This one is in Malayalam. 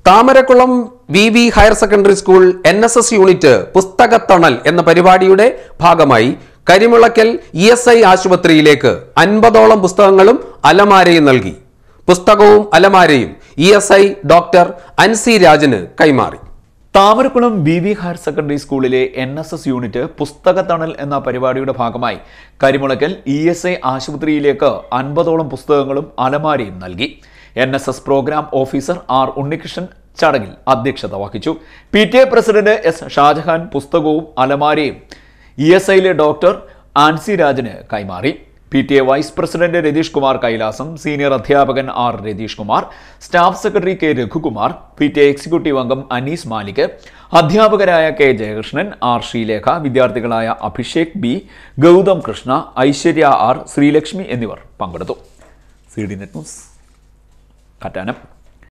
Thamarakulam V V higher secondary school N S S unit പുസ്തകത്തണൽ എന്ന പരിപാടിയുടെ ഭാഗമായി കരിമുളയ്ക്കൽ ഇ എസ് ഐ ആശുപത്രിയിലേക്ക് അൻപതോളം പുസ്തകങ്ങളും അലമാരയും നൽകി പുസ്തകവും അലമാരയും E S I doctor Ancy രാജന് കൈമാറി Thamarakulam V V higher secondary സ്കൂളിലെ എൻ എസ് എസ് യൂണിറ്റ് പുസ്തകത്തണൽ എന്ന പരിപാടിയുടെ ഭാഗമായി കരിമുളക്കൽ ഇ എസ് ഐ ആശുപത്രിയിലേക്ക് അൻപതോളം പുസ്തകങ്ങളും അലമാരയും നൽകി N S S programme officer R Unnikrishnan ചടങ്ങിൽ അധ്യക്ഷത വഹിച്ചു P T A president S Shajahan പുസ്തകവും അലമാരയും ഇ എസ് ഐയിലെ ഡോക്ടർ ആൻസി രാജന് കൈമാറി P T A vice president Ratheesh Kumar Kailasam senior അധ്യാപകൻ R Ratheesh Kumar staff secretary K Raghukumar P T A executive അംഗം അനീസ് മാലിക് അധ്യാപകരായ കെ ജയകൃഷ്ണൻ ആർ ശ്രീലേഖ വിദ്യാർത്ഥികളായ അഭിഷേക് ബി ഗൗതം കൃഷ്ണ ഐശ്വര്യ ആർ ശ്രീലക്ഷ്മി എന്നിവർ പങ്കെടുത്തു C D net news Kattanam